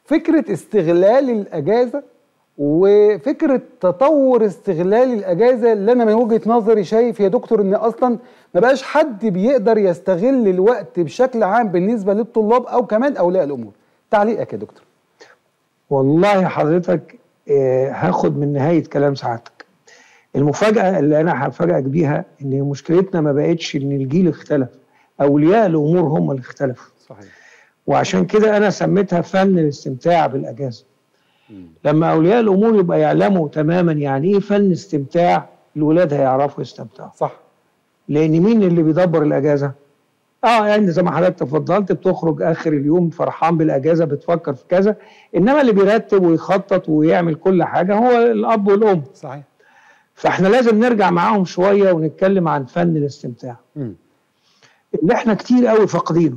فكره استغلال الاجازه وفكره تطور استغلال الاجازه اللي انا من وجهه نظري شايف يا دكتور ان اصلا ما بقاش حد بيقدر يستغل الوقت بشكل عام بالنسبه للطلاب او كمان اولياء الامور تعليقك يا دكتور والله حضرتك آه، هاخد من نهايه كلام سعادتك المفاجاه اللي انا هفاجئك بيها ان مشكلتنا ما بقتش ان الجيل اختلف اولياء الامور هم اللي اختلفوا صحيح وعشان كده انا سميتها فن الاستمتاع بالاجازه لما اولياء الامور يبقى يعلموا تماما يعني ايه فن استمتاع الولاد هيعرفوا يستمتعوا صح لان مين اللي بيدبر الاجازه اه يعني زي ما حضرتك تفضلت بتخرج اخر اليوم فرحان بالاجازه بتفكر في كذا انما اللي بيرتب ويخطط ويعمل كل حاجه هو الاب والام صحيح فاحنا لازم نرجع معاهم شويه ونتكلم عن فن الاستمتاع مم. اللي احنا كتير قوي فاقدينه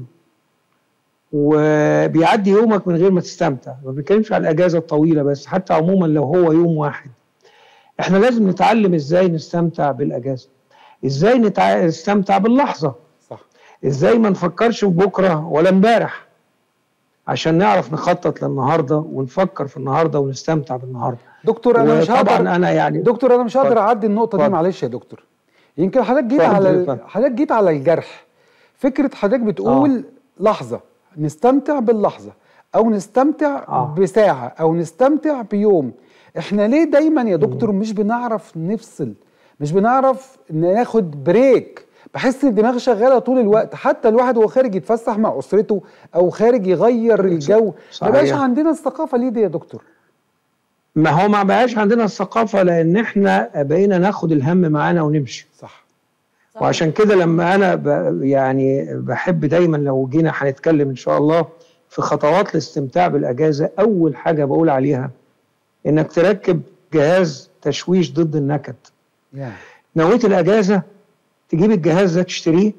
وبيعدي يومك من غير ما تستمتع ما بنتكلمش على الاجازه الطويله بس حتى عموما لو هو يوم واحد احنا لازم نتعلم ازاي نستمتع بالاجازه ازاي نتع... نستمتع باللحظه صح ازاي ما نفكرش في بكره ولا امبارح عشان نعرف نخطط للنهارده ونفكر في النهارده ونستمتع بالنهارده دكتور انا مش هقدر طبعا انا يعني دكتور انا مش هقدر اتفضل. اعدي النقطه دي اتفضل. معلش يا دكتور يمكن حضرتك جيت اتفضل على يا ال- فندم. حضرتك جيت على الجرح فكره حضرتك بتقول لحظه نستمتع باللحظه او نستمتع آه. بساعه او نستمتع بيوم احنا ليه دايما يا دكتور مش بنعرف نفصل مش بنعرف ناخد بريك بحس ان الدماغ شغاله طول الوقت حتى الواحد وهو خارج يتفسح مع اسرته او خارج يغير الجو ما صحيح. بقاش عندنا الثقافه ليه دي يا دكتور ما هو ما بقاش عندنا الثقافه لان احنا بقينا ناخد الهم معانا ونمشي صح وعشان كده لما انا ب يعني بحب دايما لو جينا هنتكلم ان شاء الله في خطوات الاستمتاع بالاجازه اول حاجه بقول عليها انك تركب جهاز تشويش ضد النكد يعني نويت الاجازه تجيب الجهاز ده تشتريه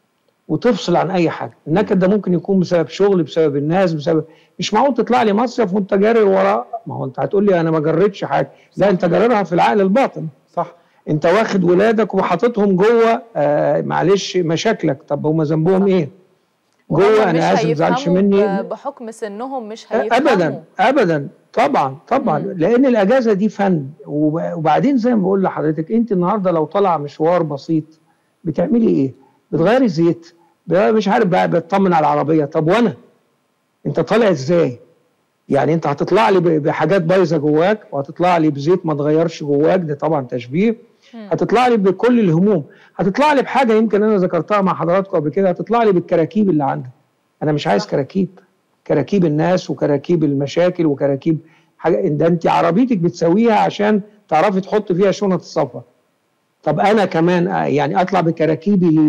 وتفصل عن اي حاجه النكد ده ممكن يكون بسبب شغل بسبب الناس بسبب مش معقول تطلع لي مصيف وانت جاري وراه ما هو انت هتقول لي انا ما جريتش حاجه لا انت جررها في العقل الباطن صح انت واخد ولادك وحاططهم جوه آه معلش مشاكلك طب هم ذنبهم ايه وهم جوه مش انا اسف ما تزعلش هيفهموا مني ب- بحكم سنهم مش هيفهموا ابدا ابدا طبعا طبعا مم. لان الاجازه دي فن وب- وبعدين زي ما بقول لحضرتك انت النهارده لو طالعه مشوار بسيط بتعملي ايه؟ بتغيري زيت ب- مش عارف بقى بتطمن على العربيه طب وانا انت طالع ازاي؟ يعني انت هتطلع لي ب- بحاجات بايظه جواك وهتطلع لي بزيت ما اتغيرش جواك ده طبعا تشبيه مم. هتطلع لي بكل الهموم هتطلع لي بحاجه يمكن انا ذكرتها مع حضراتكم قبل كده هتطلع لي بالكراكيب اللي عندك انا مش عايز صح. كراكيب كراكيب الناس وكراكيب المشاكل وكراكيب حاجه ده انت عربيتك بتسويها عشان تعرفي تحط فيها شنط السفر طب انا كمان آه، يعني اطلع بكراكيبي ليه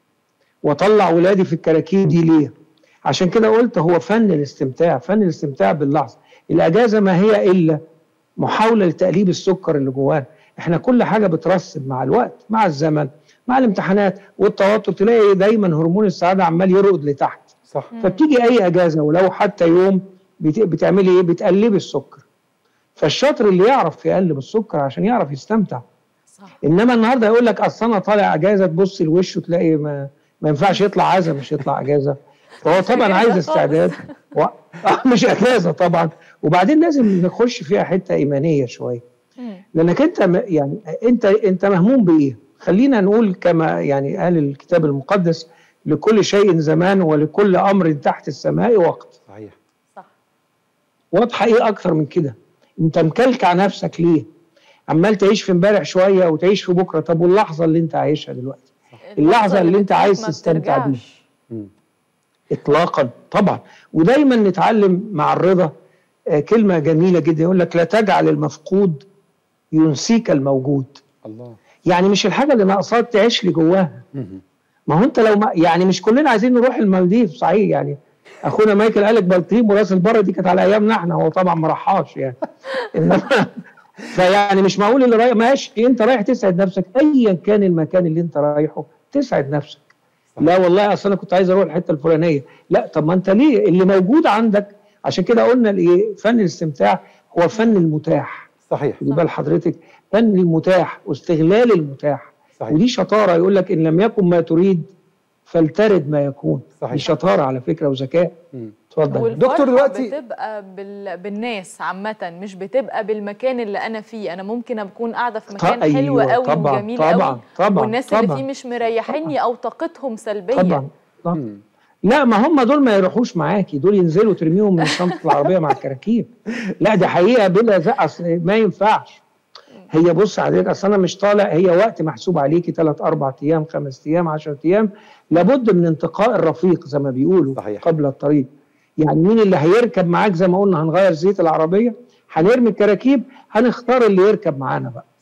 واطلع ولادي في الكراكيب دي ليه عشان كده قلت هو فن الاستمتاع فن الاستمتاع باللحظه الاجازه ما هي الا محاوله لتقليب السكر اللي جوانا احنا كل حاجه بترسب مع الوقت مع الزمن مع الامتحانات والتوتر تلاقي دايما هرمون السعاده عمال يرقد لتحت صح فبتيجي اي اجازه ولو حتى يوم بت- بتعملي ايه بتقلبي السكر فالشاطر اللي يعرف يقلب السكر عشان يعرف يستمتع صح انما النهارده يقول لك اصل انا طالع اجازه تبص لوشه تلاقي ما, ما ينفعش يطلع عزا مش يطلع اجازه فهو طبعا أجازة عايز خالص. استعداد و... آه، مش اجازه طبعا وبعدين لازم نخش فيها حته ايمانيه شويه مم. لانك انت م- يعني انت انت مهموم بايه؟ خلينا نقول كما يعني قال الكتاب المقدس لكل شيء زمان ولكل امر تحت السماء وقت. صحيح صح واضحه ايه اكتر من كده؟ انت مكلكع نفسك ليه؟ عمال تعيش في امبارح شويه وتعيش في بكره طب واللحظه اللي انت عايشها دلوقتي اللحظة اللي أنت بتفوت عايز ما تستمتع بيها. بترجعش. مم. اطلاقا طبعا ودايما نتعلم مع الرضا آه، كلمه جميله جدا يقول لك لا تجعل المفقود ينسيك الموجود الله يعني مش الحاجه اللي ناقصاك تعيش لي جواها مم. ما هو انت لو ما يعني مش كلنا عايزين نروح المالديف صحيح يعني اخونا مايكل قال لك بلطيم وراس البر دي كانت على ايامنا احنا هو طبعا ما راحهاش يعني انما فيعني مش معقول اللي رايح ماشي انت رايح تسعد نفسك ايا كان المكان اللي انت رايحه تسعد نفسك لا والله اصل انا كنت عايز اروح الحته الفلانيه لا طب ما انت ليه اللي موجود عندك عشان كده قلنا الايه فن الاستمتاع هو فن المتاح صحيح خدي بال حضرتك فن المتاح واستغلال المتاح صحيح ودي شطاره يقول لك ان لم يكن ما تريد فلترد ما يكون صحيح. دي شطاره على فكره وذكاء مم. اتفضل والفرحة دكتور دلوقتي- بتبقى بال... بالناس عامة مش بتبقى بالمكان اللي أنا فيه أنا ممكن أكون قاعدة في مكان أيوة، حلو قوي طبعاً، وجميل طبعاً، قوي طبعاً، والناس اللي طبعاً. فيه مش مريحيني أو طاقتهم سلبية طبعا طبعا مم. لا ما هم دول ما يروحوش معاكي دول ينزلوا ترميهم من شنطه العربيه مع الكراكيب لا دي حقيقه بلا زق اصل ما ينفعش هي بص عليك اصل انا مش طالع هي وقت محسوب عليكي ثلاث اربع ايام خمس ايام 10 ايام لابد من انتقاء الرفيق زي ما بيقولوا صحيح. قبل الطريق يعني مين اللي هيركب معاك زي ما قلنا هنغير زيت العربيه هنرمي الكراكيب هنختار اللي يركب معانا بقى